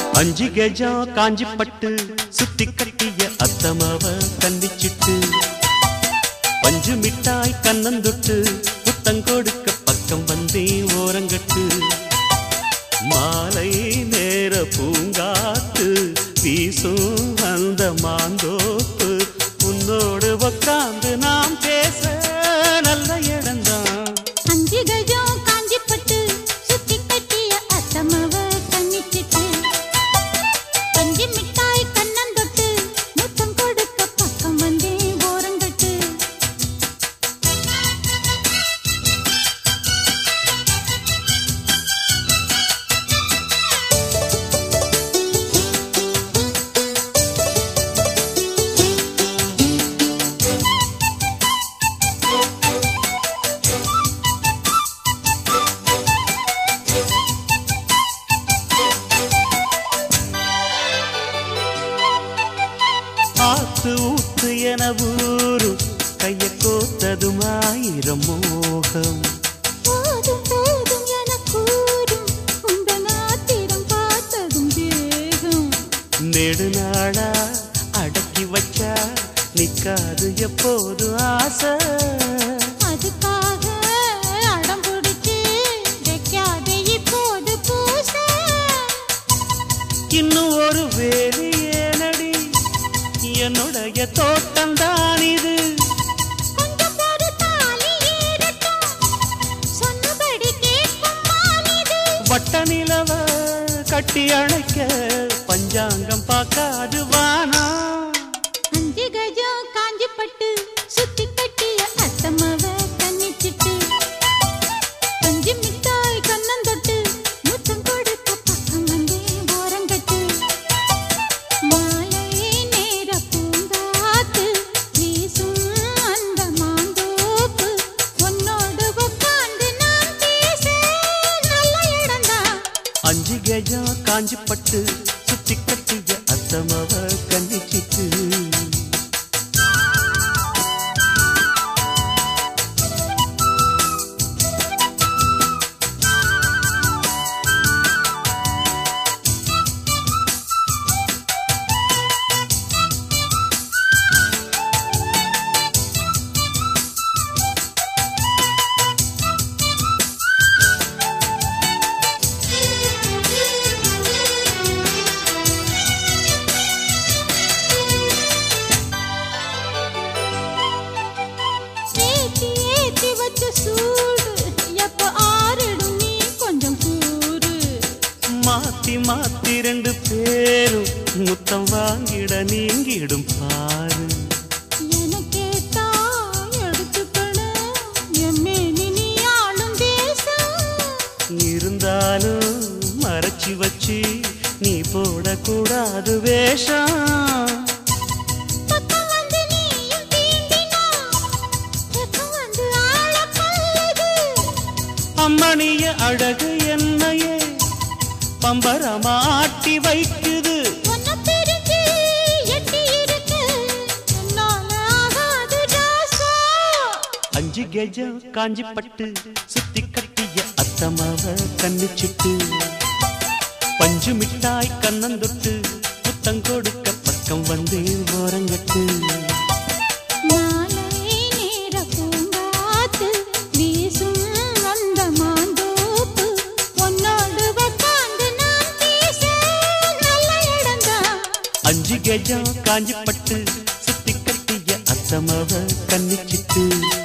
அஞ்சு கஜம் காஞ்சி பட்டு சுத்தி கட்டிய அத்தமவ கன்னிச்சிட்டு பஞ்சு மிட்டாய் கண்ணந்தொட்டு புத்தங்கொடுக்க பக்கம் வந்தே ஓரங்கட்டு மாலை நேர பூங்காத்து வீசும் அந்த மாந்தோப்பு உன்னோடு உக்காந்து நாம் பேச நல்ல இடம்தான் அஞ்சு கஜம் காஞ்சிப்பட்டு சுத்தி கட்டிய அத்தமவ கண்ணிச்சிட்டு பஞ்சு மிட்டாய் கண்ணந்தொட்டு முத்தம் கொடுக்க பக்கம் வந்தே ஓரங்கட்டு ஆத்து ஊத்து என ஊரு கைய கோத்ததும் ஆயிரம் மோகம் போதும் போதும் என கூறும் உந்த நாத்திரம் பார்த்ததும் தேகம் நெடுநாளா அடக்கி வச்சா நிக்காது எப்போது ஆசை அதுக்காக அடம் பிடிச்சு வைக்காதே இப்போது பூச இன்னும் ஒரு வேலி ஏனடி என்னுடைய தோட்டம் தான் இது கொஞ்சம் பொறு தாலி ஏறட்டும் சொன்னபடி கேட்கும் மானிது வட்ட நிலவ கட்டி அணைக்க பஞ்சாங்கம் பார்க்காது வானா அஞ்சு கஜம் காஞ்சி பட்டு சுத்தி கட்டிய அத்தமவ கண்ணிச்சிட்டு பஞ்சு மிட்டாய் கண்ணந்தொட்டு முத்தம் கொடுக்க பக்கம் வந்தே ஓரங்கட்டு மாலை நேர பூங்காத்து வீசும் அந்த மாந்தோப்பு உன்னோடு உட்கார்ந்து நான் பேச நல்ல இடம்தான் அஞ்சு கஜம் காஞ்சி பட்டு சுத்தி கட்டிய அத்தமவ கண்ணிச்சிட்டு ஏத்தி ஏத்தி வச்ச சூடு எப்ப ஆறிடும் நீ கொஞ்சம் கூறு மாத்தி மாத்தி ரெண்டு பேரும் முத்தம் வாங்கிட நீங்கிடும் பாரு எனக்கேத்தா எடுத்துக்கணும் எம்மேனி நீ ஆளும் தேசம் இருந்தாலும் மறைச்சு வச்சு நீ போடக்கூடாது வேஷம் பக்கம் வந்து நீயும் தீண்டினா பக்கம் வந்து ஆள கொல்லுது அம்மணிய அழகு என்னையே பம்பரமாட்டி வைக்குது உன்னை பிரிஞ்சு எட்டி இருக்கு என்னால ஆகாது ராசா அஞ்சு கெஜம் காஞ்சி பட்டு சுத்தி கட்டிய அத்தமாவ கண்ணிச்சிட்டு பஞ்சு மிட்டாய் கண்ணந்தொட்டு புத்தம் கொடுக்க பக்கம் வந்து ஓரங்கட்டு மாலை நேர பூங்காத்து வீசும் அந்த மாந்தோப்பு உன்னோடு உட்கார்ந்து நான் பேச நல்ல இடம்தான் அஞ்சு கெஜம் காஞ்சி பட்டு சுத்தி கட்டிய அத்தமாவ கண்ணிச்சிட்டு